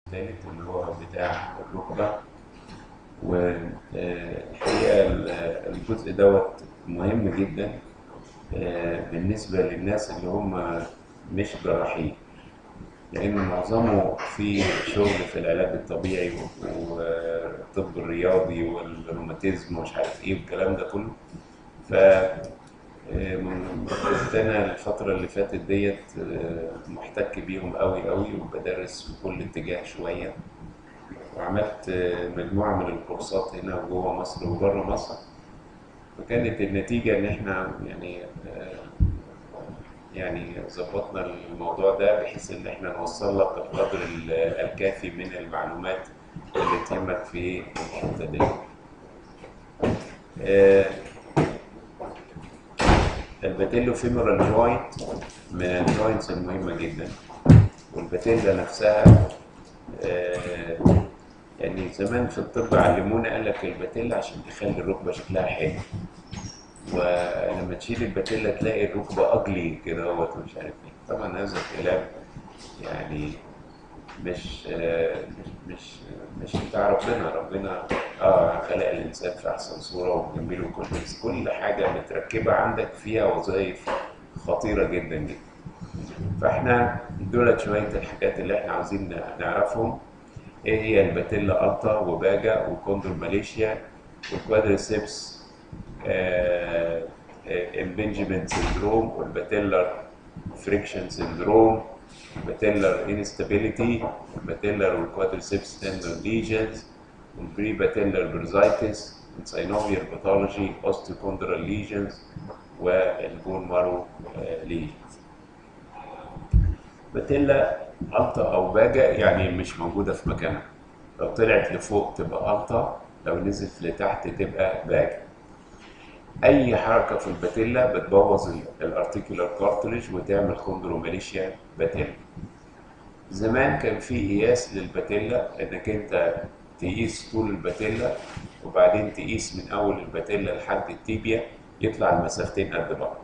الثالث اللي هو بتاع الركبة والحقيقة الجزء دوت مهم جدا آه، بالنسبة للناس اللي هم مش جراحين لأن معظمه في شغل في العلاج الطبيعي والطب الرياضي والروماتيزم ومش عارف ايه والكلام ده كله ف آه، من- كنت انا الفترة اللي فاتت ديت آه، محتك بيهم قوي قوي وبدرس في كل اتجاه شوية وعملت آه، مجموعة من الكورسات هنا وجوه مصر وبره مصر فكانت النتيجة إن إحنا يعني آه، يعني ظبطنا الموضوع ده بحيث إن إحنا نوصل لك القدر ال- الكافي من المعلومات اللي تهمك في الحتة دي. آه، الباتيلو فيمورال جوينت من الجوينتس المهمة جدا والباتيلا نفسها آه، يعني زمان في الطب علمونا قال لك الباتيلا عشان تخلي الركبة شكلها حلو ولما تشيل الباتيلا تلاقي الركبة أجلي كده اهوت ومش عارف ايه طبعا هذا الكلام يعني مش آه، مش مش مش بتاع ربنا ربنا اه خلق الانسان في احسن صوره وجميل وكل بس كل حاجه متركبه عندك فيها وظائف خطيره جدا جدا فاحنا دولت شويه الحاجات اللي احنا عاوزين نعرفهم ايه هي الباتيلا التا وباجا وكوندر ماليشيا والكوادريسيبس امبنجمنت سندروم والباتيلر فريكشن سندروم الباتيلر انستابيليتي الباتيلر والكوادريسيبس تندون ليجنز والبري باتيلر برزايتس الساينوفيال باثولوجي اوستيوكوندرال ليجنز والبون مارو ليجنز باتيلا التا او باجا يعني مش موجوده في مكانها لو طلعت لفوق تبقى التا لو نزلت لتحت تبقى باجا اي حركه في الباتيلا بتبوظ الارتيكولار كارتلج وتعمل كوندروماليشيا باتيلا زمان كان في قياس للباتيلا انك انت تقيس طول الباتيلا وبعدين تقيس من اول الباتيلا لحد التيبيا يطلع المسافتين قد بعض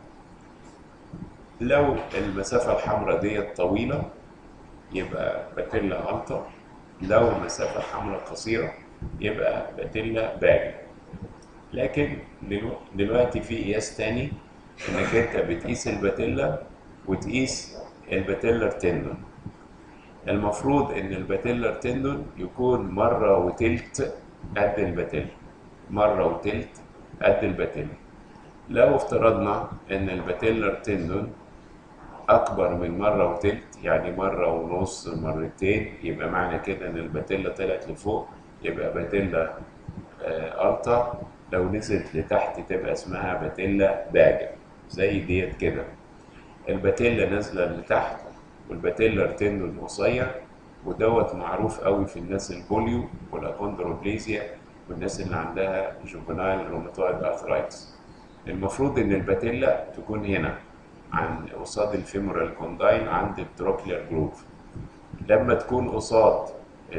لو المسافة الحمراء ديت طويلة يبقى باتيلا ألتا لو المسافة الحمراء قصيرة يبقى باتيلا باجي لكن دلو- دلوقتي في قياس تاني انك انت بتقيس الباتيلا وتقيس الباتيلر تندون المفروض ان الباتيلر تندون يكون مرة وتلت قد الباتيلا مرة وتلت قد الباتيلا لو افترضنا ان الباتيلر تندون اكبر من مرة وتلت يعني مرة ونص مرتين يبقى معنى كده ان الباتيلا طلعت لفوق يبقى باتيلا آه التا لو نزلت لتحت تبقى اسمها باتيلا باجا زي ديت كده الباتيلا نازلة لتحت والباتيلر تندون قصير ودوت معروف قوي في الناس البوليو والاكوندروبليزيا والناس اللي عندها جوفنايل روماتويد ارثرايتس المفروض ان الباتيلا تكون هنا عن قصاد الفيمورال كوندايل عند التروكلير جروف لما تكون قصاد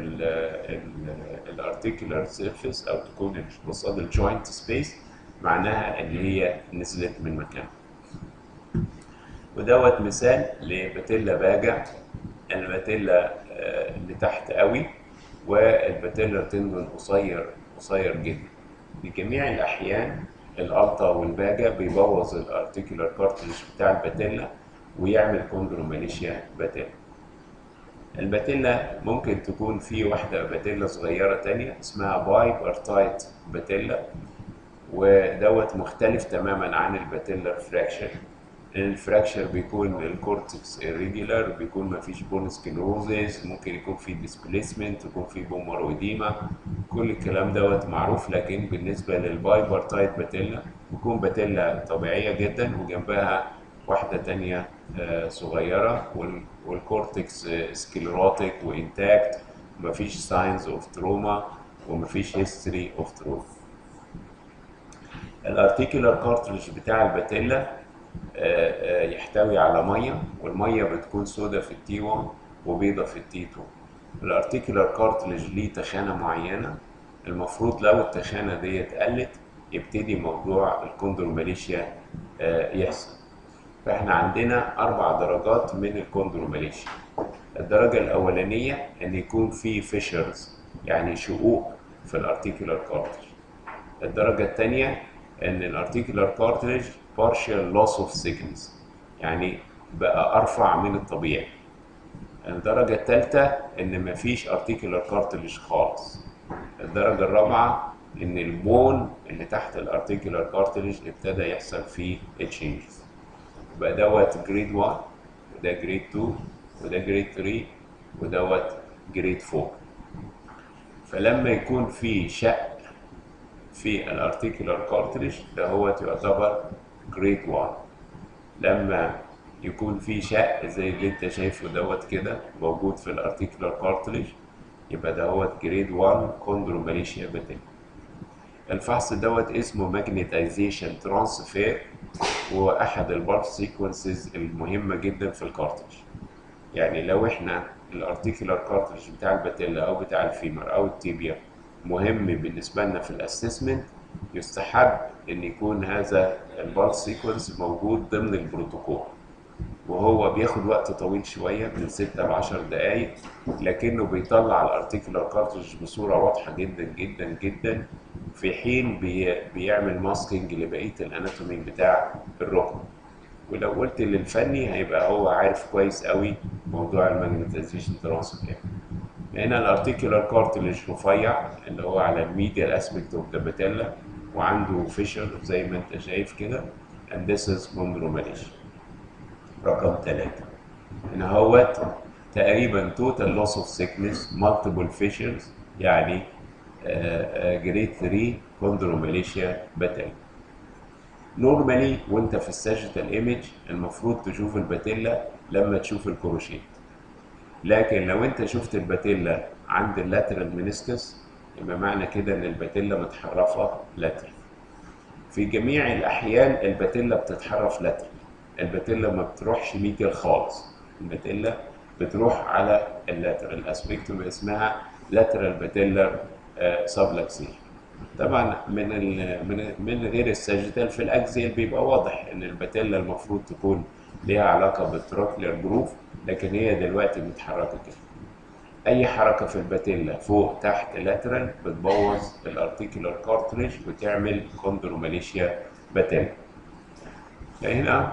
الارتيكولار سيرفيس او تكون قصاد الجوينت سبيس معناها ان هي نزلت من مكانها ودوت مثال لباتيلا باجا الباتيلا آه، اللي تحت قوي والباتيلا تندون قصير قصير جدا في جميع الاحيان الالتا والباجا بيبوظ الارتيكولار كارتلج بتاع الباتيلا ويعمل كوندروماليشيا باتيلا الباتيلا ممكن تكون في واحدة باتيلا صغيرة تانية اسمها باي بارتايت باتيلا ودوت مختلف تماما عن الباتيلر فراكشر الفراكشر بيكون الكورتكس irregular بيكون ما فيش بون سكلروزيس ممكن يكون في ديسبليسمنت يكون في بومرويديما كل الكلام دوت معروف لكن بالنسبه للباي بارتايت باتيلا بيكون باتيلا طبيعيه جدا وجنبها واحده تانية آه، صغيره وال- والكورتكس سكليروتيك وانتاكت مفيش ساينز اوف تروما ومفيش هيستوري اوف تروما الارتيكولار كارتريج بتاع الباتيلا آه، آه، يحتوي على ميه والميه بتكون سودة في التي 1 وبيضة في التي 2 الارتيكولار كارتريج ليه تخانة معينة المفروض لو التخانة ديت قلت يبتدي موضوع الكوندروماليشيا آه، يحصل فاحنا عندنا اربع درجات من الكوندروماليشيا الدرجة الأولانية إن يكون في فيشرز يعني شقوق في الارتيكولار كارتج الدرجة الثانية إن الارتيكولار كارتج partial loss of thickness يعني بقى أرفع من الطبيعي الدرجة الثالثة إن مفيش ارتيكولار كارتلج خالص الدرجة الرابعة إن البون اللي تحت الارتيكولار كارتلج ابتدى يحصل فيه تشينجز يبقى دوت جريد 1 وده جريد 2 وده جريد 3 ودوت جريد 4 فلما يكون في شق في الارتيكولار كارتلج ده هو يعتبر جريد 1 لما يكون في شق زي اللي انت شايفه دوت كده موجود في الارتيكولار كارتلج يبقى دوت جريد 1 كوندروماليشيا باتيلا الفحص دوت اسمه ماجنتايزيشن ترانسفير وهو احد البارت سيكونسز المهمه جدا في الكارتلج يعني لو احنا الارتيكولار كارتلج بتاع الباتيلا او بتاع الفيمر او التيبيا مهم بالنسبه لنا في الاسسمنت يستحب ان يكون هذا البارت سيكونس موجود ضمن البروتوكول وهو بياخد وقت طويل شويه من 6 ل 10 دقائق لكنه بيطلع الارتيكولار كارتريج بصوره واضحه جدا جدا جدا في حين بي بيعمل ماسكينج لبقيه الاناتومي بتاع الركن ولو قلت للفني هيبقى هو عارف كويس قوي موضوع الماجنتيزيشن ترانسفير هنا الارتيكولار كارتلج رفيع اللي هو على الميديال اسبكت اوف ذا باتيلا وعنده فيشر زي ما انت شايف كده and this is chondromalacia رقم ثلاثة هنا هوت تقريبا total loss of thickness multiple fissures يعني جريد 3 chondromalacia باتيلا نورمالي وانت في الساجيتال ايمج المفروض تشوف الباتيلا لما تشوف الكروشيت لكن لو انت شفت الباتيلا عند اللاترال منسكس يبقى معنى كده ان الباتيلا متحرفه لاترال في جميع الاحيان الباتيلا بتتحرف لاترال الباتيلا ما بتروحش ميديال خالص الباتيلا بتروح على اللاترال اسبيكت اسمها لاترال باتيلر سبلكسيشن طبعا من من من غير الساجيتال في الاكزيال بيبقى واضح ان الباتيلا المفروض تكون ليها علاقه بالتروكلير جروف لكن هي دلوقتي متحركه كده اي حركه في الباتيلا فوق تحت لاترال بتبوظ الارتيكولار كارتريج وتعمل كوندروماليشيا باتيلا هنا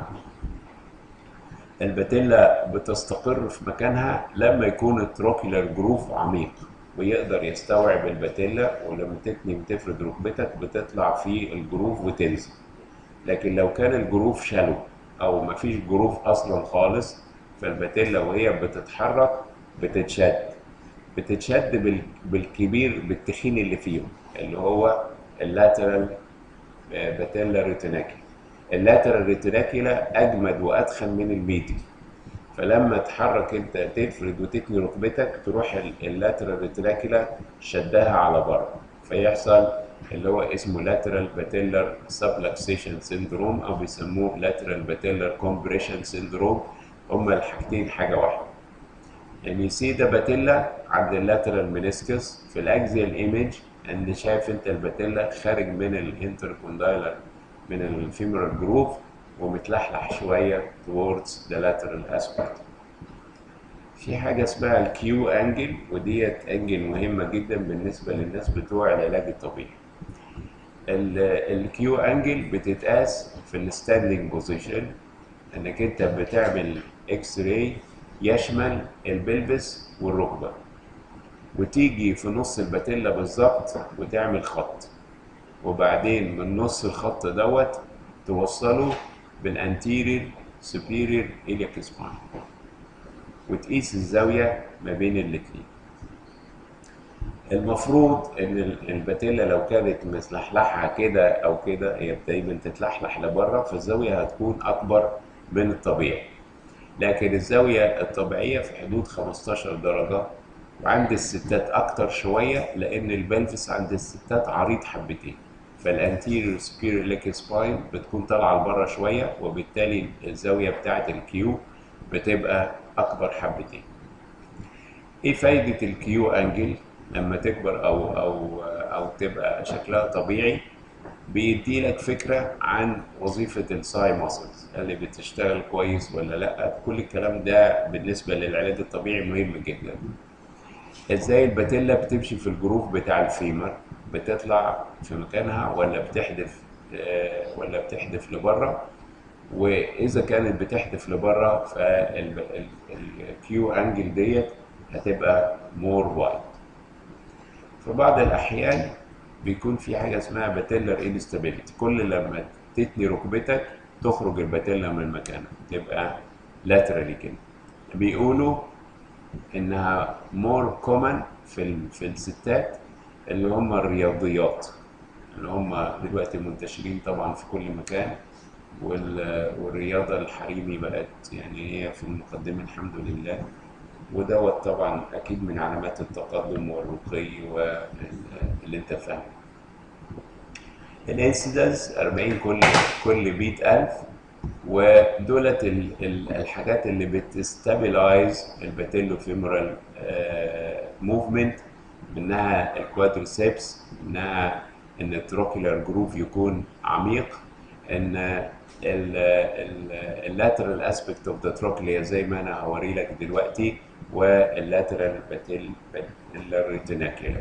الباتيلا بتستقر في مكانها لما يكون التروكيلر جروف عميق ويقدر يستوعب الباتيلا ولما تتني وتفرد ركبتك بتطلع في الجروف وتنزل لكن لو كان الجروف شالو او مفيش جروف اصلا خالص فالباتيلا وهي بتتحرك بتتشد بتتشد بالكبير بالتخين اللي فيهم اللي هو اللاترال باتيلا ريتيناكي اللاترال ريتيناكيلا اجمد وادخن من الميدي فلما تحرك انت تفرد وتتني ركبتك تروح اللاترال ريتيناكيلا شدها على بره فيحصل اللي هو اسمه لاترال باتيلر سبلكسيشن سيندروم او بيسموه لاترال باتيلر كومبريشن سيندروم هما الحاجتين حاجه واحده يعني سي ده باتيلا عند اللاترال منسكس في الاكزيال ايمج ان شايف انت الباتيلا خارج من الانتركوندايلر من الفيمورال جروف ومتلحلح شويه towards the lateral aspect في حاجة اسمها الكيو انجل وديت انجل مهمة جدا بالنسبة للناس بتوع العلاج الطبيعي الكيو انجل بتتقاس في الستاندنج بوزيشن انك انت بتعمل اكس راي يشمل البلبس والركبة وتيجي في نص الباتيلا بالظبط وتعمل خط وبعدين من نص الخط دوت توصله بالانتيرير سوبيرير إلياك سباين وتقيس الزاوية ما بين الاتنين المفروض ان الباتيلا لو كانت متلحلحة كده او كده هي دايما تتلحلح لبره فالزاوية هتكون اكبر من الطبيعي لكن الزاوية الطبيعية في حدود 15 درجة وعند الستات اكتر شوية لان البلفس عند الستات عريض حبتين فالانتيريور سبيريور ليك سباين بتكون طالعه لبره شويه وبالتالي الزاويه بتاعه الكيو بتبقى اكبر حبتين ايه فايده الكيو انجل لما تكبر او او او تبقى شكلها طبيعي بيدي لك فكرة عن وظيفة الساي ماسلز اللي بتشتغل كويس ولا لا كل الكلام ده بالنسبة للعلاج الطبيعي مهم جدا ازاي الباتيلا بتمشي في الجروف بتاع الفيمر بتطلع في مكانها ولا بتحدف آه، ولا بتحدف لبره واذا كانت بتحدف لبره فالكيو انجل ديت هتبقى مور وايد في بعض الاحيان بيكون في حاجه اسمها باتيلر انستابيليتي كل لما تتني ركبتك تخرج الباتيلا من مكانها تبقى لاترالي كده بيقولوا انها مور كومن في ال- في الستات اللي هم الرياضيات اللي هم دلوقتي منتشرين طبعا في كل مكان وال- والرياضة الحريمي بقت يعني هي في المقدمة الحمد لله ودوت طبعا أكيد من علامات التقدم والرقي واللي أنت فاهمه. الانسيدنس 40 كل كل 100000 ودولت ال- ال- الحاجات اللي بتستابلايز الباتيلو فيمورال موفمنت منها الكوادريسبس منها ان التروكيولار جروف يكون عميق ان اللاترال اسبكت اوف ذا تروكليا زي ما انا هوري لك دلوقتي واللاترال باتيل ريتيناكيولار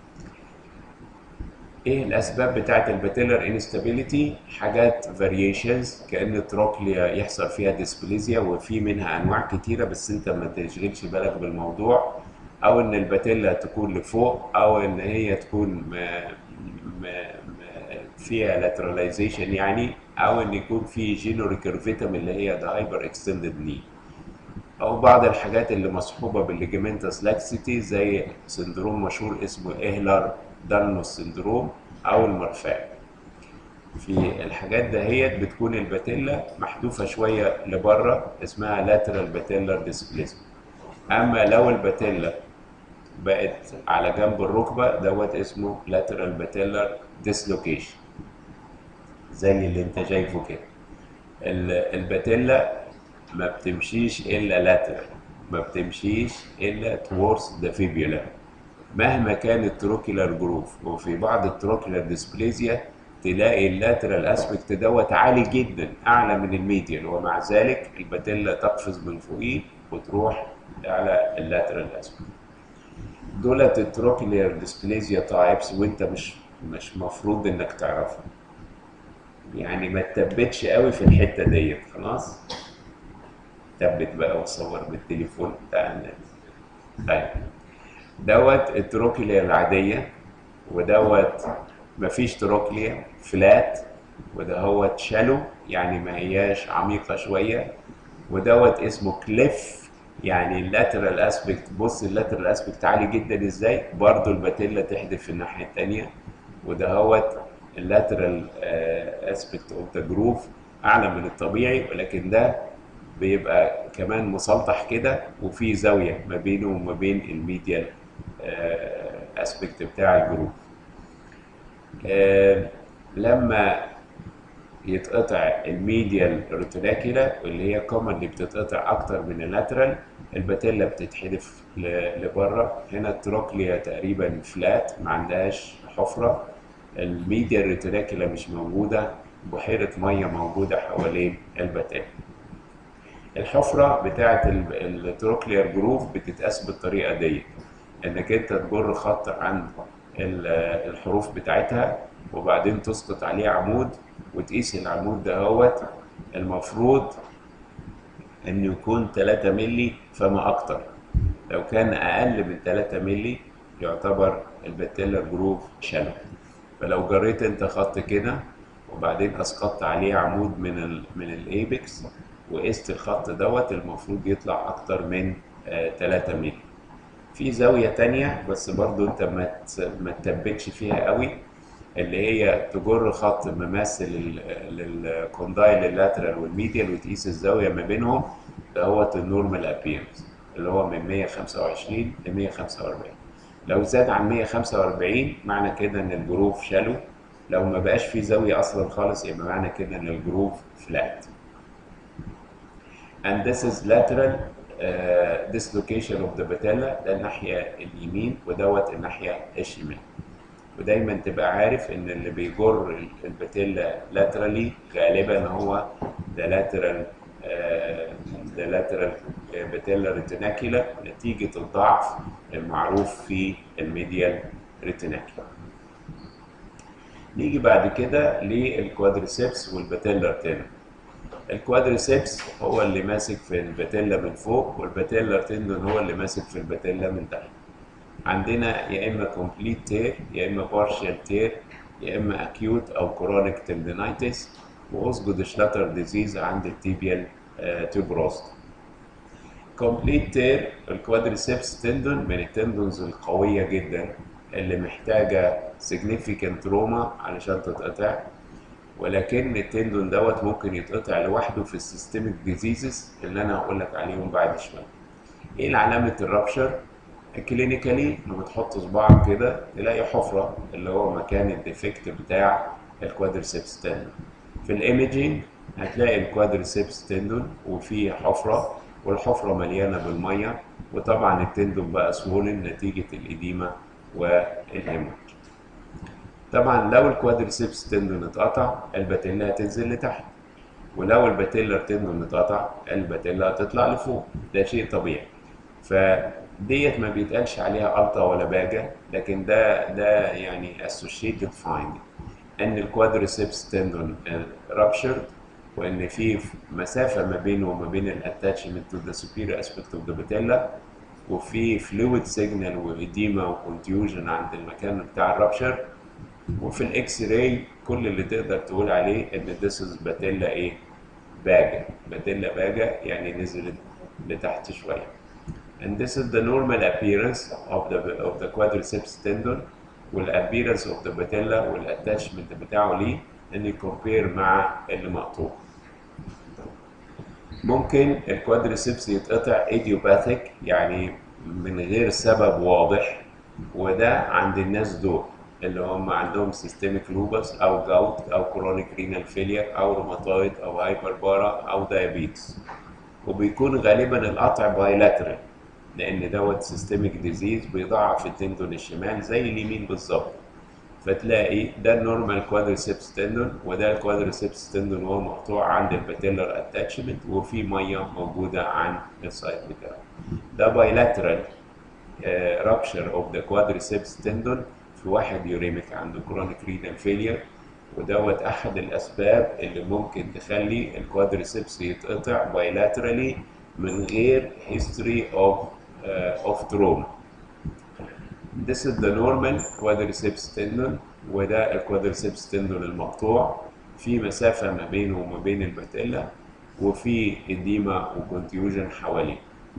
ايه الاسباب بتاعت الباتيلر انستابيليتي حاجات فاريشنز كان التروكليا يحصل فيها ديسبليزيا وفي منها انواع كتيره بس انت ما تشغلش بالك بالموضوع او ان الباتيلا تكون لفوق او ان هي تكون ما ما ما فيها لاتراليزيشن يعني او ان يكون في جينو ريكيرفيتم اللي هي ده هايبر اكستندد ني او بعض الحاجات اللي مصحوبه بالليجمنتس لاكسيتي زي سندروم مشهور اسمه اهلر دانوس سندروم او المرفاع في الحاجات دهيت بتكون الباتيلا محذوفه شويه لبره اسمها لاترال باتيلر ديسبليسم اما لو الباتيلا بقت على جنب الركبه دوت اسمه لاترال باتيلر ديسلوكيشن زي اللي انت شايفه كده ال- الباتيلا ما بتمشيش الا لاترال ما بتمشيش الا towards the fibula مهما كان التروكيلار جروف وفي بعض التروكيلار ديسبليزيا تلاقي اللاترال اسبكت دوت عالي جدا اعلى من الميديال ومع ذلك الباتيلا تقفز من فوقيه وتروح على اللاترال اسبكت دولت التروكيلار ديسبليزيا تايبس وانت مش مش مفروض انك تعرفها يعني ما تثبتش قوي في الحته ديت خلاص ثبت بقى وصور بالتليفون بتاع الناس طيب دوت التروكليا العادية ودوت مفيش تروكليا فلات وده هو شالو يعني ما هياش عميقة شوية ودوت اسمه كليف يعني اللاترال اسبكت بص اللاترال اسبكت عالي جدا ازاي برضو الباتيلا تحدف في الناحية التانية وده هو اللاترال اسبكت اوف ذا جروف اعلى من الطبيعي ولكن ده بيبقى كمان مسلطح كده وفي زاوية ما بينه وما بين الميديال اسبكت بتاع الجروف آه، لما يتقطع الميديال روتيناكيلا واللي هي كومنلي بتتقطع اكتر من اللاترال الباتيلا بتتحدف ل- لبره هنا التروكليا تقريبا فلات ما عندهاش حفره الميديال روتيناكيلا مش موجوده بحيره ميه موجوده حوالين الباتيلا الحفره بتاعه التروكلير جروف بتتقاس بالطريقه دي انك انت تجر خط عند ال- الحروف بتاعتها وبعدين تسقط عليه عمود وتقيس العمود دهوت المفروض انه يكون 3 مللي فما اكتر لو كان اقل من 3 مللي يعتبر الباتيلر جروف شالو فلو جريت انت خط كده وبعدين اسقطت عليه عمود من ال من الايبكس وقست الخط دوت المفروض يطلع اكتر من آه 3 مللي في زاوية تانية بس برضو انت ما ت- ما تثبتش فيها قوي اللي هي تجر خط مماثل لل- للكوندايل اللاترال والميديال وتقيس الزاوية ما بينهم ده هو النورمال ابيرنس اللي هو من 125 ل 145 لو زاد عن 145 معنى كده ان الجروف شالو لو ما بقاش في زاوية اصلا خالص يبقى معنى كده ان الجروف فلات and this is lateral uh, dislocation of the patella ده الناحية اليمين ودوت الناحية الشمال ودايما تبقى عارف ان اللي بيجر الباتيلا لاترالي غالبا هو ده لاترال ده لاترال باتيلا ريتيناكيلا نتيجة الضعف المعروف في الميديال ريتيناكيلا نيجي بعد كده للكوادريسبس والباتيلر تندون الكوادريسبس هو اللي ماسك في الباتيلا من فوق والباتيلر تندون هو اللي ماسك في الباتيلا من تحت عندنا يا اما كومبليت تير يا اما بارشال تير يا اما اكيوت او كرونيك تندينايتس واسجد شلاتر ديزيز عند التيبيال تيوبروست كومبليت تير الكوادريسبس تندون من التندونز القويه جدا اللي محتاجه significant تروما علشان تتقطع ولكن التندون دوت ممكن يتقطع لوحده في السيستميك ديزيزز اللي انا هقول لك عليهم بعد شويه ايه علامه الرابشر كلينيكالي لما تحط صباعك كده تلاقي حفره اللي هو مكان الديفكت بتاع الكوادريسبس تندون في الايميجينج هتلاقي الكوادريسبس تندون وفيه حفره والحفره مليانه بالميه وطبعا التندون بقى سوولن نتيجه الاديمه والهيموريج طبعا لو الكوادريسبس تندون اتقطع الباتيلا هتنزل لتحت ولو الباتيلر تندون اتقطع الباتيلا هتطلع لفوق ده شيء طبيعي فديت ما بيتقالش عليها الطا ولا باجة لكن ده ده يعني associated finding ان الكوادريسبس تندون رابشرد وان في مسافه ما بينه وما بين الاتاتشمنت تو ذا superior aspect of the patella وفي فلويد سيجنال وإديما وكونتيوجن عند المكان بتاع الرابشر وفي الاكس راي كل اللي تقدر تقول عليه ان this is باتيلا ايه باجة باتيلا باجة يعني نزلت لتحت شوية and this is the normal appearance of the of the quadriceps tendon والappearance of the patella والاتاتشمنت بتاعه ليه ان يكمبير مع اللي مقطوع ممكن الكوادريسبس يتقطع ايديوباثيك يعني من غير سبب واضح وده عند الناس دول اللي هم عندهم سيستميك لوبس او جاوت او كرونيك رينال فيلير او روماتويد او هايبربارا او دايابيتس وبيكون غالبا القطع بايلاترال لان دوت سيستميك ديزيز بيضعف التندون الشمال زي اليمين بالظبط فتلاقي ده النورمال كوادريسبس تندون وده الكوادريسبس تندون وهو مقطوع عند الباتيلر اتاتشمنت وفي ميه موجوده عن السايد بتاعه ده بايلاترال رابشر اوف ذا كوادريسبس تندون في واحد يوريميك عنده كرونيك رينال فيلير ودوت احد الاسباب اللي ممكن تخلي الكوادريسبس يتقطع بايلاترالي من غير history of uh, of trauma This is the normal quadriceps tendon وده الكوادريسبس تندون المقطوع في مسافة ما بينه وما بين الباتيلا وفي إديمة وكونتيوجن حواليه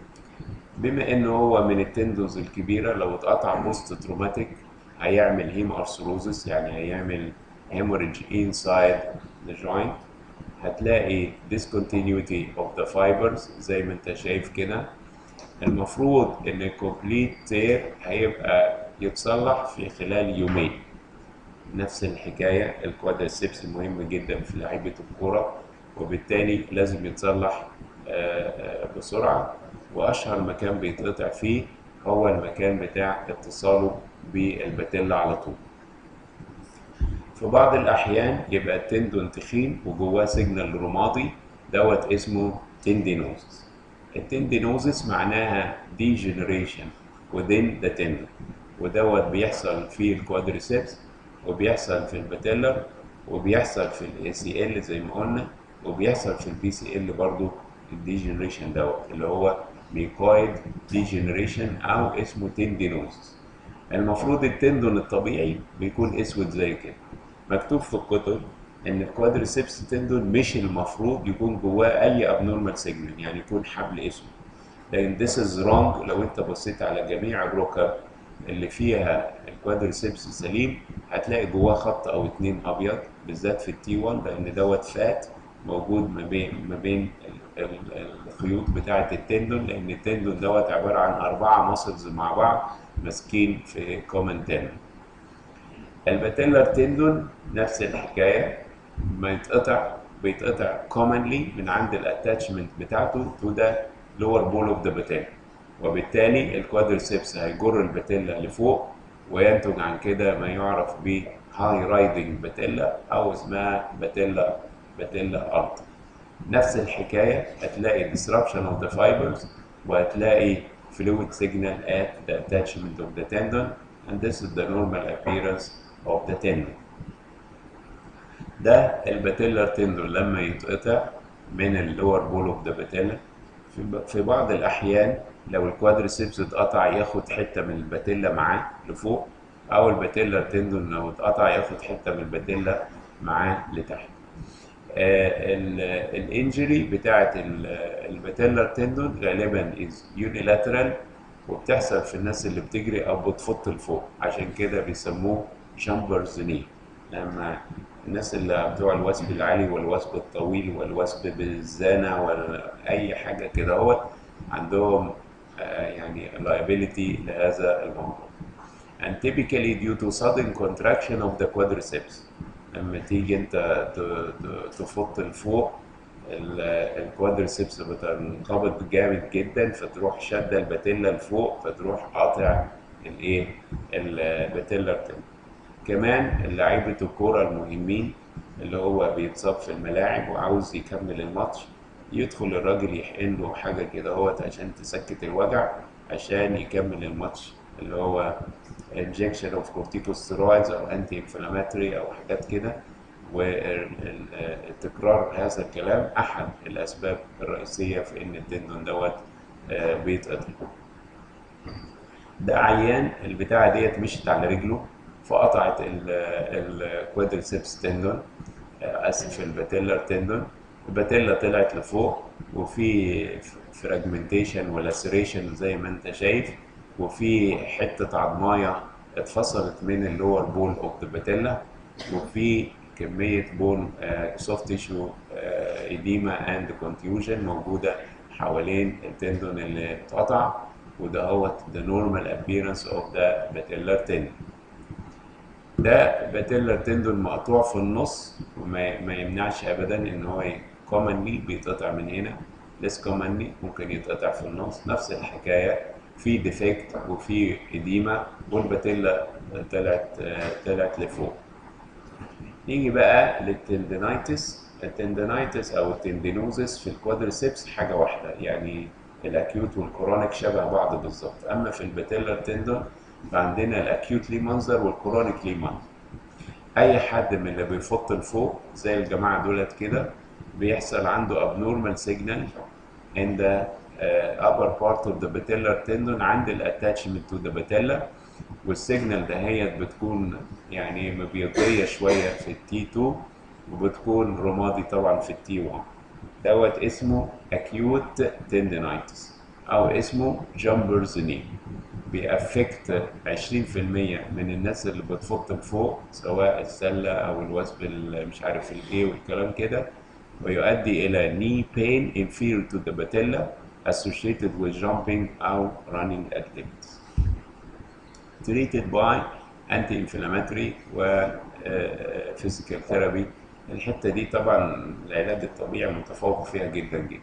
بما إنه هو من التندونز الكبيرة لو اتقطع بوست تروماتيك هيعمل هيم ارثروزس يعني هيعمل hemorrhage inside the joint هتلاقي discontinuity of the fibers زي ما انت شايف كده المفروض ان الكومبليت تير هيبقى يتصلح في خلال يومين نفس الحكاية الكوادريسبس مهم جدا في لعيبة الكورة وبالتالي لازم يتصلح بسرعة وأشهر مكان بيتقطع فيه هو المكان بتاع اتصاله بالباتيلا على طول في بعض الأحيان يبقى التندون تخين وجواه سيجنال رمادي دوت اسمه تندينوزس التندينوزس معناها degeneration within the tendon ودوت بيحصل في الكوادريسبس وبيحصل في الباتيلر وبيحصل في الاي سي ال زي ما قلنا وبيحصل في البي سي ال برضه الديجنريشن دوت اللي هو ميكويد ديجنريشن او اسمه تندينوزس المفروض التندون الطبيعي بيكون اسود زي كده مكتوب في الكتب ان الكوادريسبس تندون مش المفروض يكون جواه اي ابنورمال سيجمنت يعني يكون حبل اسود لان this is wrong لو انت بصيت على جميع الركب اللي فيها الكوادريسبس سليم هتلاقي جواه خط او اتنين ابيض بالذات في التي 1 لان دوت فات موجود ما بين ما بين الخيوط بتاعه التندون لان التندون دوت عباره عن اربعه ماسلز مع بعض ماسكين في كومن تندون الباتيلر تندون نفس الحكايه ما يتقطع بيتقطع commonly من عند الاتاتشمنت بتاعته تو ذا لور بول اوف ذا باتيلا وبالتالي الكوادريسبس هيجر الباتيلا لفوق وينتج عن كده ما يعرف ب هاي رايدنج باتيلا او اسمها باتيلا باتيلا التا نفس الحكايه هتلاقي disruption of the fibers وهتلاقي fluid signal at the attachment of the tendon and this is the normal appearance of the tendon ده الباتيلر تندون لما يتقطع من اللور بول اوف ذا باتيلا في بعض الاحيان لو الكوادريسيبس اتقطع ياخد حته من الباتيلا معاه لفوق او الباتيلر تندون لو اتقطع ياخد حته من الباتيلا معاه لتحت الانجري بتاعت الباتيلر تندون غالبا از يونيلاترال وبتحصل في الناس اللي بتجري او بتفط لفوق عشان كده بيسموه شامبرز ني لما الناس اللي بتوع الوثب العالي والوثب الطويل والوثب بالزانه ولا اي حاجه كده هو عندهم آه يعني liability لهذا الموضوع and typically due to sudden contraction of the quadriceps لما تيجي انت تفط لفوق الكوادريسبس بتنقبض جامد جدا فتروح شاده الباتيلا لفوق فتروح قاطع الايه الباتيلا بتاعتك كمان لعيبه الكوره المهمين اللي هو بيتصاب في الملاعب وعاوز يكمل الماتش يدخل الراجل يحقن له حاجه كده اهوت عشان تسكت الوجع عشان يكمل الماتش اللي هو injection of corticosteroids او anti inflammatory او حاجات كده وتكرار هذا الكلام احد الاسباب الرئيسيه في ان التندون دوت بيتقطع ده عيان البتاعه ديت مشت على رجله فقطعت الكوادريسبس تندون اسف الباتيلر تندون الباتيلا طلعت لفوق وفي فراجمنتيشن ولاسريشن زي ما انت شايف وفي حته عظمايه اتفصلت من اللور بول اوف ذا باتيلا وفي كميه بون سوفت تيشو ايديما اند كونتيوجن موجوده حوالين التندون اللي اتقطع وده هو the normal appearance of the patellar tendon ده باتيلر تندون مقطوع في النص وما ما يمنعش ابدا ان هو commonly بيتقطع من هنا less commonly ممكن يتقطع في النص نفس الحكايه في ديفكت وفي اديمه والباتيلا طلعت طلعت لفوق نيجي بقى للتندينايتس التندينايتس او التندينوزس في الكوادريسبس حاجه واحده يعني الاكيوت والكرونيك شبه بعض بالظبط اما في الباتيلر تندون فعندنا الاكيوت ليه منظر والكرونيك ليه منظر اي حد من اللي بيفط لفوق زي الجماعه دولت كده بيحصل عنده abnormal signal in the uh, upper part of the patellar tendon عند الاتاتشمنت to the patella والسيجنال دهيت بتكون يعني مبيضيه شويه في التي 2 وبتكون رمادي طبعا في التي 1 دوت اسمه acute tendinitis او اسمه جامبرز ني بيأفكت 20% من الناس اللي بتفط لفوق سواء السله او الوثب مش عارف الايه والكلام كده ويؤدي الى knee pain inferior to the patella associated with jumping او running activities treated by anti-inflammatory و physical therapy الحته دي طبعا العلاج الطبيعي متفوق فيها جدا جدا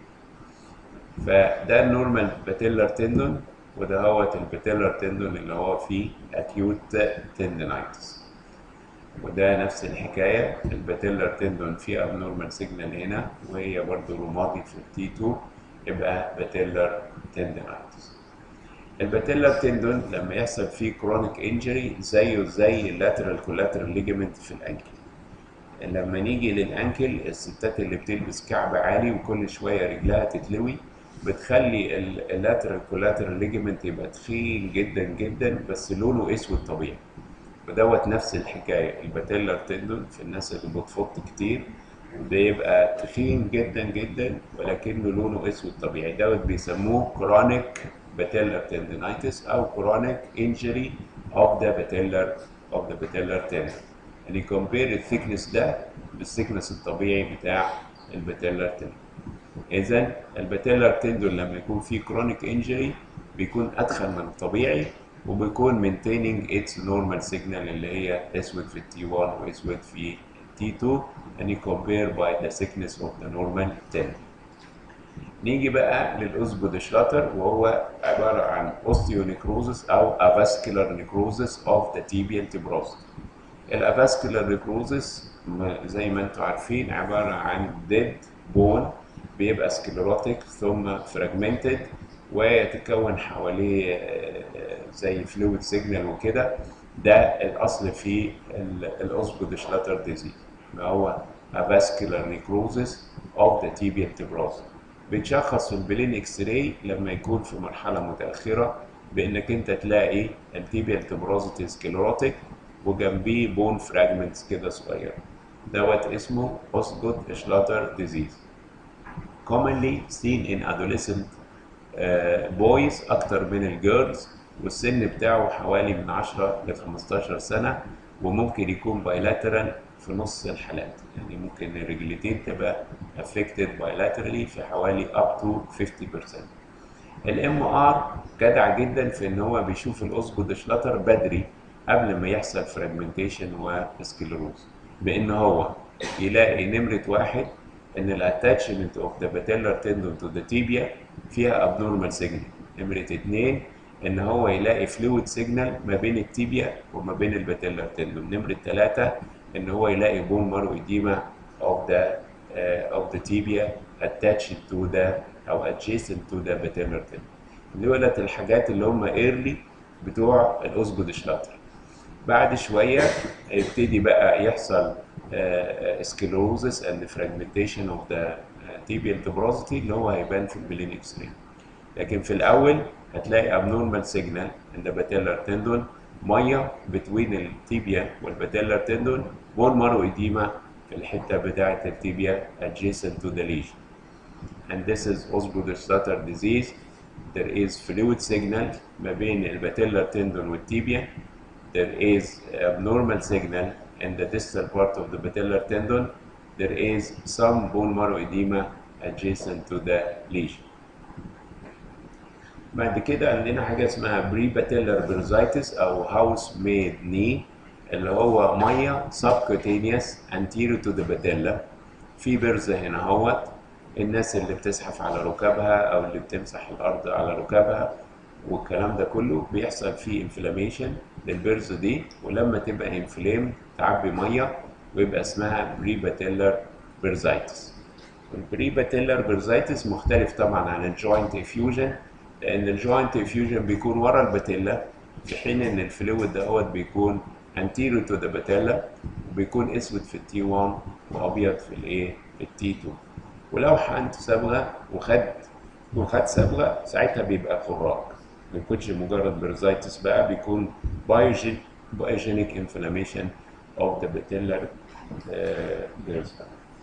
فده النورمال باتيلر تندون وده هو الباتيلر تندون اللي هو فيه acute tendinitis وده نفس الحكاية الباتيلر تندون فيه abnormal signal هنا وهي برضو رمادي في التي 2 يبقى باتيلر tendinitis الباتيلر تندون لما يحصل فيه كرونيك انجري زيه زي اللاترال كولاترال ليجمنت في الانكل لما نيجي للانكل الستات اللي بتلبس كعب عالي وكل شويه رجلها تتلوي بتخلي اللاترال كولاترال ليجمنت يبقى تخين جدا جدا بس لونه اسود طبيعي ودوت نفس الحكايه الباتيلر تندون في الناس اللي بتفط كتير بيبقى تخين جدا جدا ولكنه لونه اسود طبيعي دوت بيسموه كرونيك patellar tendinitis او chronic injury of the patellar of the patellar tendon يعني compare الثيكنس ده بالثيكنس الطبيعي بتاع الباتيلر تندون اذا الباتيلر تندون لما يكون فيه chronic injury بيكون ادخل من الطبيعي وبيكون maintaining its normal signal اللي هي اسود في التي 1 واسود في التي 2 and you compare by the thickness of the normal tendon نيجي بقى للأوزبودشلاتر وهو عبارة عن osteonecrosis أو avascular necrosis of the tibial tuberosity. الافاسكولار نيكروزس زي ما انتم عارفين عبارة عن dead bone بيبقى سكليروتيك ثم فراجمنتد ويتكون حواليه آه، زي فلويد سيجنال وكده ده الاصل في الاوسبودشلاتر ديزيز اللي هو avascular necrosis of the tibial tuberosity بيتشخص في البلين اكس راي لما يكون في مرحله متاخره بانك انت تلاقي التيبيال تبروزيتي سكليروتيك وجنبيه بون فراجمنتس كده صغيره دوت اسمه اوسجود شلاتر ديزيز commonly seen in adolescent uh, boys اكتر من الجيرلز والسن بتاعه حوالي من 10 ل 15 سنه وممكن يكون بايلاترال في نص الحالات يعني ممكن الرجلتين تبقى affected bilaterally في حوالي up to 50% الام ار جدع جدا في ان هو بيشوف الاوسجود شلاتر بدري قبل ما يحصل فراجمنتيشن وسكلروز بان هو يلاقي نمره واحد ان الاتاتشمنت اوف ذا باتيلر تندون تو ذا تيبيا فيها ابنورمال سيجنال نمره اتنين ان هو يلاقي فلويد سيجنال ما بين التيبيا وما بين الباتيلر تندون نمره ثلاثه ان هو يلاقي بون مارو اديما اوف ذا اوف ذا تيبيا attached to the او adjacent to the patellar tendon دولت الحاجات اللي هم ايرلي بتوع الاوسجود شلاتر بعد شويه يبتدي بقى يحصل سكلروزس اند فراجمنتيشن اوف ذا tibial tuberosity اللي هو هيبان في البلين اكس راي لكن في الاول هتلاقي abnormal signal in the patellar tendon ميه بتوين التيبيا والباتيلر تندون بون مارو اديما في الحته بتاعه التيبيا adjacent to the lesion and this is Osgood-Schlatter disease there is fluid signal ما بين الباتيلر تندون والتيبيا there is abnormal signal in the distal part of the patellar tendon there is some bone marrow edema adjacent to the lesion بعد كده عندنا حاجة اسمها بري باتيلر بيرزايتس أو هاوس ميد ني اللي هو مية subcutaneous anterior to the patella في برزة هنا اهوت الناس اللي بتزحف على ركابها أو اللي بتمسح الأرض على ركابها والكلام ده كله بيحصل فيه انفلاميشن للبرزة دي ولما تبقى انفلام تعبي مية ويبقى اسمها بري باتيلر بيرزايتس البري باتيلر بيرزايتس مختلف طبعا عن الجوينت افيوجن لان الجوينت افيوجن بيكون ورا الباتيلا في حين ان الفلويد دوت بيكون anterior to the patella وبيكون اسود في التي 1 وابيض في الايه في التي 2 ولو حقنت صبغه وخد وخد صبغه ساعتها بيبقى خراج ما يكونش مجرد بيرزايتس بقى بيكون بايوجين بايوجينيك انفلاميشن اوف ذا باتيلر بيرزا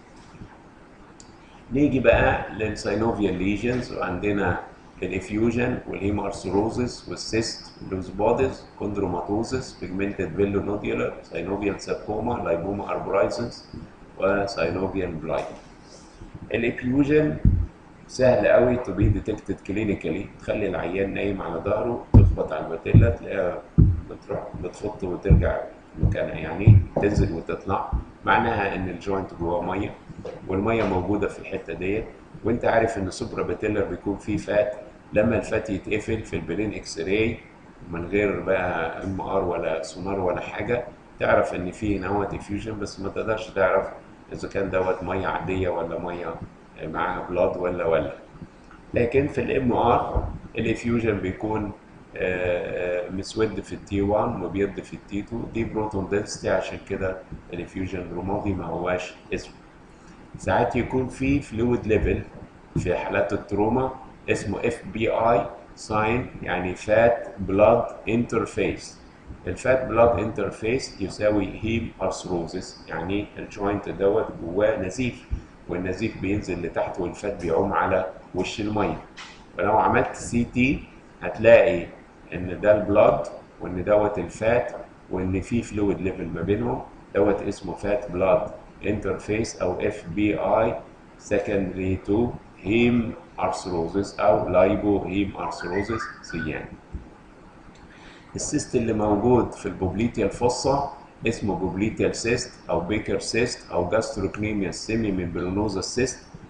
نيجي بقى للساينوفيال ليجنز وعندنا الافيوجن والهيمارثروزس والسيست لوز بوديز كوندروماتوزس بيجمنتد فيلو نوديولار ساينوفيال ساركوما لايبوما اربرايزنس وساينوفيال بلايند الافيوجن سهل قوي تو بي ديتكتد كلينيكالي تخلي العيان نايم على ظهره تخبط على الباتيلا تلاقيها بتروح بتفط وترجع مكانها يعني تنزل وتطلع معناها ان الجوينت جواه ميه والميه موجوده في الحته ديت وانت عارف ان سوبرا باتيلر بيكون فيه فات لما الفات يتقفل في البرين اكس راي من غير بقى ام ار ولا سونار ولا حاجه تعرف ان فيه نواه ديفيوجن بس ما تقدرش تعرف اذا كان دوت ميه عاديه ولا ميه معاها بلاد ولا ولا لكن في الام ار الافيوجن بيكون مسود في التي 1 وبيض في التي 2 دي بروتون دنسيتي عشان كده الافيوجن رمادي ما هواش اسود ساعات يكون في فلويد ليفل في حالات التروما اسمه اف بي اي ساين يعني فات بلاد انترفيس الفات بلاد انترفيس يساوي هيم ارثروزس يعني الجوينت دوت جواه نزيف والنزيف بينزل لتحت والفات بيعوم على وش الميه ولو عملت سي تي هتلاقي ان ده البلاد وان دوت الفات وان في فلويد ليفل ما بينهم دوت اسمه فات بلاد انترفيس او اف بي اي secondary to هيم ارثروزس او لايبو هيم ارثروزس سيان السيست اللي موجود في البوبليتيا الفصة اسمه بوبليتيال سيست او بيكر سيست او جاستروكنيميا سيمي ميمبرونوزا سيست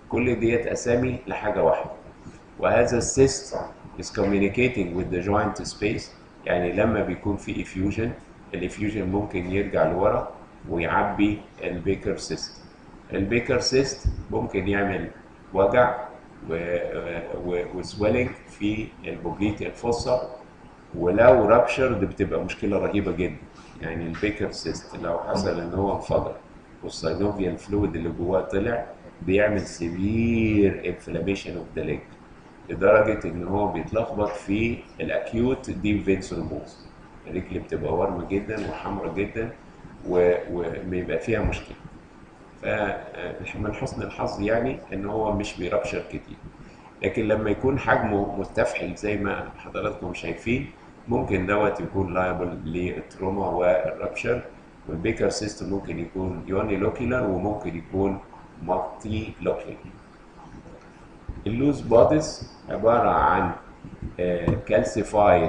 كل ديت اسامي لحاجه واحده وهذا السيست is communicating with the joint space يعني لما بيكون في effusion الافيوجن ممكن يرجع لورا ويعبي البيكر سيست البيكر سيست ممكن يعمل وجع وسويلنج في البوبليت الفصة ولو رابشرد بتبقى مشكلة رهيبة جدا يعني البيكر سيست لو حصل ان هو انفجر والساينوفيال فلويد اللي جواه طلع بيعمل سيفير انفلاميشن اوف ذا ليج لدرجة ان هو بيتلخبط في الاكيوت ديب فين ثرومبوز الرجل بتبقى ورمة جدا وحمرة جدا وبيبقى فيها مشكلة فمن حسن الحظ يعني ان هو مش بيربشر كتير لكن لما يكون حجمه مستفحل زي ما حضراتكم شايفين ممكن دوت يكون لايبل للتروما والربشر والبيكر سيستم ممكن يكون يوني لوكيلر وممكن يكون مالتي لوكيلر اللوز بوديز عبارة عن كالسيفايد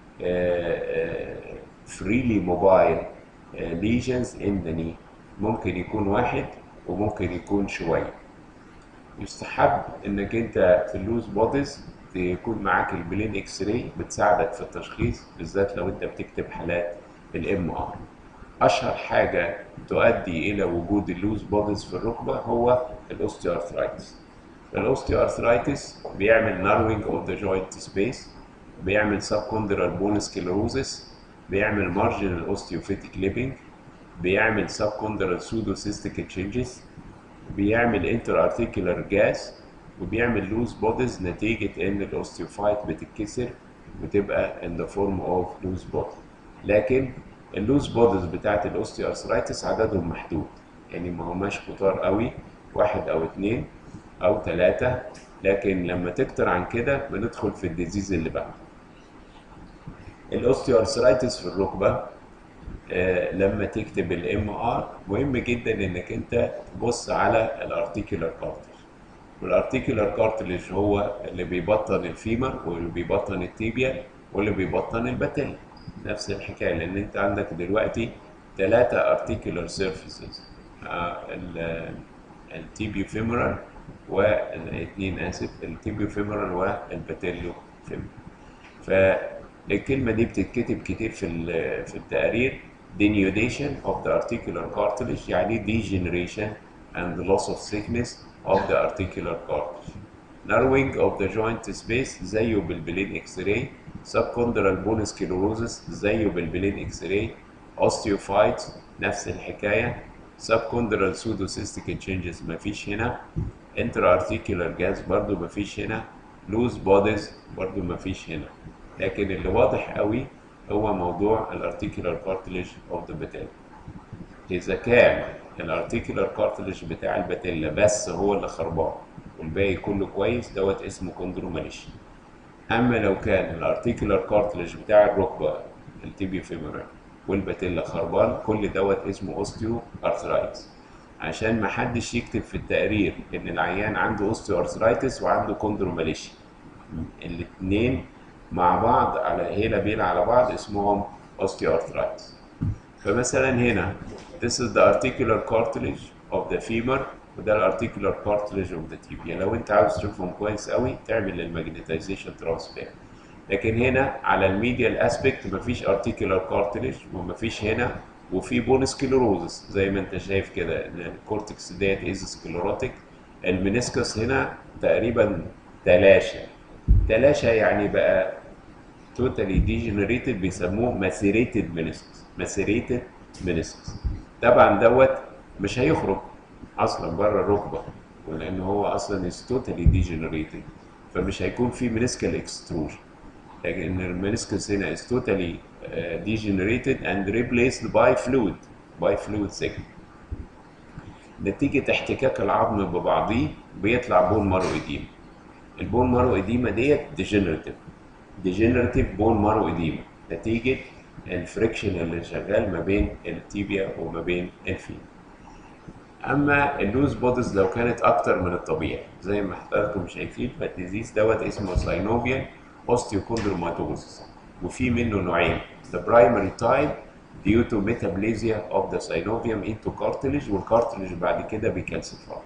فريلي موبايل ليجنز ان ذا ني ممكن يكون واحد وممكن يكون شوية يستحب انك انت في اللوز بوديز يكون معاك البلين اكس راي بتساعدك في التشخيص بالذات لو انت بتكتب حالات الام ار اشهر حاجة تؤدي الى وجود اللوز بوديز في الركبة هو الاوستيوارثرايتس الاوستيوارثرايتس بيعمل ناروينج اوف ذا جوينت سبيس بيعمل سبكوندرال بون سكلروزس بيعمل مارجنال اوستيوفيتيك ليبنج بيعمل سبكوندرال سودو سيستيك تشينجز بيعمل انتر ارتيكولار جاس وبيعمل لوز بوديز نتيجة ان الاوستيوفايت بتتكسر وتبقى in the form of loose body لكن اللوز بوديز بتاعت الاوستيوارثرايتس عددهم محدود يعني ما هماش كتار قوي واحد او اتنين او ثلاثة لكن لما تكتر عن كده بندخل في الديزيز اللي بعده الاوستيوارثرايتس في الركبة آه لما تكتب الام ار مهم جدا انك انت تبص على الارتيكولار كارتلج والارتيكولار كارتلج هو اللي بيبطن الفيمر واللي بيبطن التيبيا واللي بيبطن الباتيلا نفس الحكايه لان انت عندك دلوقتي ثلاثه ارتيكولار سيرفيسز التيبيو فيمورال واثنين اسف التيبيو فيمورال والباتيليو فيمورال فالكلمه دي بتتكتب كتير في في التقارير denudation of the articular cartilage يعني degeneration and loss of thickness of the articular cartilage narrowing of the joint space زيه بالبلين اكس راي subchondral bone sclerosis زيه بالبلين اكس راي osteophytes نفس الحكايه subchondral pseudocystic changes مفيش هنا intra-articular gas برضو مفيش هنا loose bodies برضو مفيش هنا لكن اللي واضح قوي هو موضوع الارتيكولار كارتليج اوف ذا باتيلا اذا كان الارتيكولار كارتليج بتاع الباتيلا بس هو اللي خربان والباقي كله كويس دوت اسمه كوندروماليشيا اما لو كان الارتيكولار كارتليج بتاع الركبه التيبيو فيمورال والباتيلا خربان كل دوت اسمه اوستيو ارثرايتس عشان ما حدش يكتب في التقرير ان العيان عنده اوستيو ارثرايتس وعنده كوندروماليشيا الاثنين مع بعض على هيلا بيلا على بعض اسمهم osteoarthritis فمثلا هنا this is the articular cartilage of the femur وده الارتيكولار cartilage of the tibia لو انت عاوز تشوفهم كويس قوي تعمل الماجنتيزيشن ترانسفير لكن هنا على الميديال اسبكت مفيش articular cartilage ومفيش هنا وفي بون سكليروزس زي ما انت شايف كده الكورتكس ديت از سكليروتيك المنسكس هنا تقريبا تلاشى تلاشى يعني بقى توتالي ديجنريتد بيسموه ماسيريتد منسكس ماسيريتد منسكس طبعا دوت مش هيخرج اصلا بره الركبه لان هو اصلا از توتالي ديجنريتد فمش هيكون في منسكال اكستروجن لكن المنسكس هنا is totally uh, degenerated and replaced by fluid by fluid segment نتيجة احتكاك العظم ببعضيه بيطلع بون مارو إديما البون مارو إديما ديت ديجنريتيف ديجنريتيف بون مارو إديما نتيجة الفريكشن اللي شغال ما بين التيبيا وما بين الفين اما اللوز بوديز لو كانت اكتر من الطبيعي زي ما حضراتكم شايفين فالديزيز دوت اسمه ساينوفيال osteochondromatosis وفي منه نوعين the primary type due to metaplasia of the synovium into cartilage والcartilage بعد كده بيكالسيفاي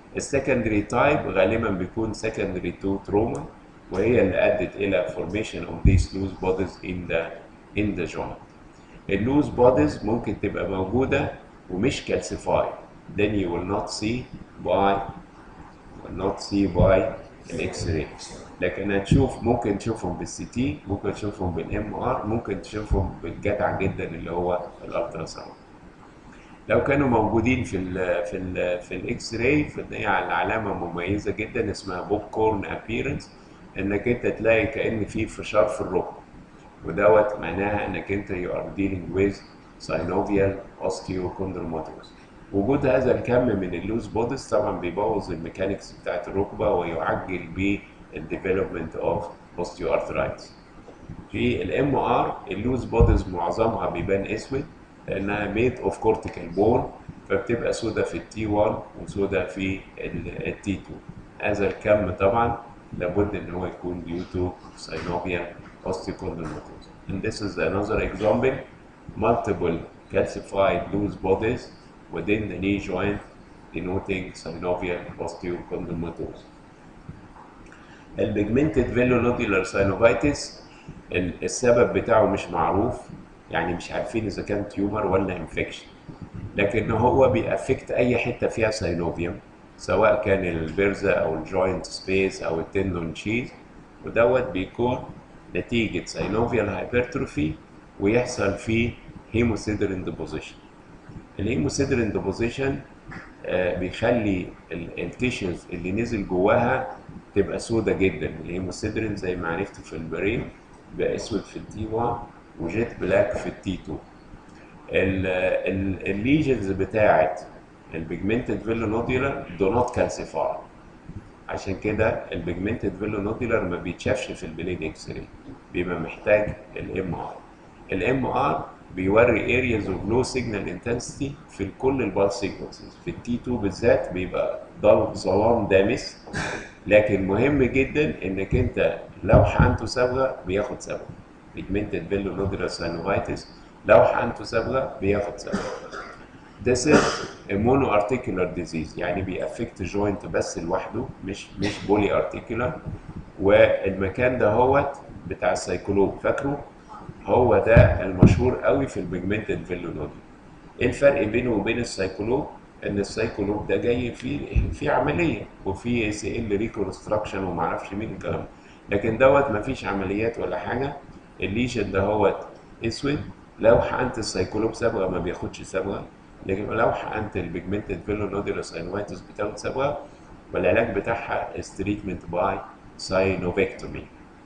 السكندري تايب غالبا بيكون secondary to trauma وهي اللي ادت الى formation of these loose bodies in the in the joint اللوز بوديز ممكن تبقى موجودة ومش calcified then you will not see by will not see by الاكس راي لكن هتشوف ممكن تشوفهم بالسي تي ممكن تشوفهم بالام ار ممكن تشوفهم بالجدع جدا اللي هو الالترا ساوند لو كانوا موجودين في ال في ال في الاكس راي فهي علامه مميزه جدا اسمها بوب كورن ابييرنس انك انت تلاقي كان في فشار في الركبه ودوت معناها انك انت you are dealing with synovial osteochondromatous وجود هذا الكم من اللوز بوديز طبعا بيبوظ الميكانيكس بتاعت الركبه ويعجل بالديفلوبمنت اوف osteoarthritis في الام ار اللوز بوديز معظمها بيبان اسود لانها ميد اوف كورتيكال بون فبتبقى سودا في التي 1 وسودا في التي 2 هذا الكم طبعا لابد ان هو يكون due to synovial osteochondromatous and this is another example multiple calcified loose bodies within the knee joint denoting synovial osteochondromatous البيجمنتد فيلونوديولار ساينوفايتس السبب بتاعه مش معروف يعني مش عارفين اذا كان تيومر ولا انفكشن لكن هو بيأفكت اي حته فيها ساينوفيوم سواء كان البرزة او الجوينت سبيس او التندون شيز ودوت بيكون نتيجة ساينوفيال هايبرتروفي ويحصل فيه هيموسيدرين ديبوزيشن الهيموسيدرين ديبوزيشن بيخلي التيشنز اللي نزل جواها تبقى سودة جدا الهيموسيدرين زي ما عرفت في البرين بقى اسود في التي 1 وجيت بلاك في التي 2 الليجنز بتاعت البيجمنتد فيلونوديولار دو نوت كالسيفاي عشان كده البيجمنتد فيلونوديولار ما بيتشافش في البليد اكس راي بيبقى محتاج الام ار الام ار بيوري areas of low signal intensity في كل البال سيكونسز في التي 2 بالذات بيبقى ضل ظلام دامس لكن مهم جدا انك انت لو حقنته صبغه بياخد صبغه pigmented villonodular synovitis لو حقنته صبغه بياخد صبغه This is a monoarticular disease يعني بيأفكت جوينت بس لوحده مش مش بولي ارتيكولار والمكان ده هوت بتاع السايكولوب فاكره هو ده المشهور قوي في البيجمنتد فيلونودي ايه الفرق بينه وبين السايكولوب ان السايكولوب ده جاي في في عمليه وفي اي سي ال ريكونستراكشن وما اعرفش مين الكلام لكن دوت ما فيش عمليات ولا حاجه الليشن ده هوت اسود لو حقنت السايكولوب صبغه ما بياخدش صبغه لكن لو حقنت البيجمنتد فيلونوديولار ساينويتس بتاخد صبغه والعلاج بتاعها is treatment by synovectomy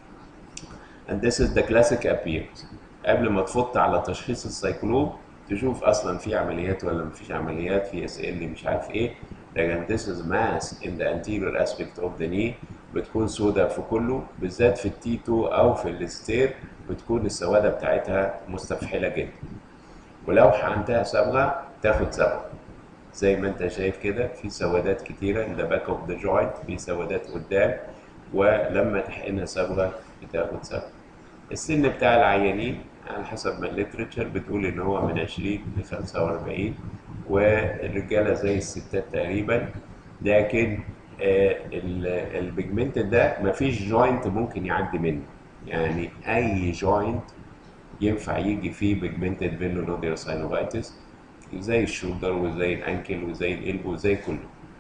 and this is the classic appearance قبل ما تفط على تشخيص السايكولوب تشوف اصلا في عمليات ولا مفيش عمليات في اس ال مش عارف ايه لكن this is mass in the anterior aspect of the knee بتكون سوداء في كله بالذات في التي 2 او في الستير بتكون السوادة بتاعتها مستفحلة جدا ولو حقنتها صبغة تاخد صبغة زي ما انت شايف كده في سوادات كتيرة in the back of the joint في سوادات قدام ولما تحقنها صبغة بتاخد صبغة السن بتاع العيانين على حسب ما الليترتشر بتقول ان هو من 20 ل 45 والرجاله زي الستات تقريبا لكن آه البيجمنت ده مفيش جوينت ممكن يعدي منه يعني اي جوينت ينفع يجي فيه بيجمنتد فيلونوديال ساينوفايتس زي الشولدر وزي الانكل وزي القلب وزي كله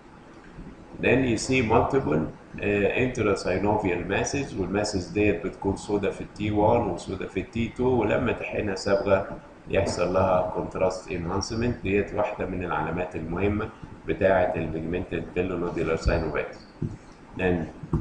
then you see multiple uh, intrasynovial masses والماسز ديت بتكون سودا في التي 1 وسودا في التي 2 ولما تحقنها صبغه يحصل لها كونتراست انهانسمنت ديت واحده من العلامات المهمه بتاعه البيجمنتد فيلونوديولار ساينوفايتس then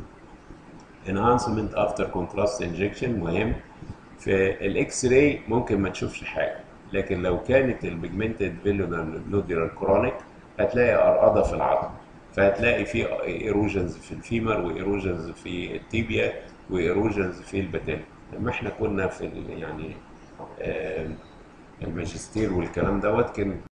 enhancement after contrast injection مهم في الاكس راي ممكن ما تشوفش حاجه لكن لو كانت البيجمنتد فيلونوديولار كرونيك هتلاقي ارقده في العظم فهتلاقي في ايروجنز في الفيمر وايروجنز في التيبيا وايروجنز في البتال لما احنا كنا في يعني الماجستير والكلام دوت كان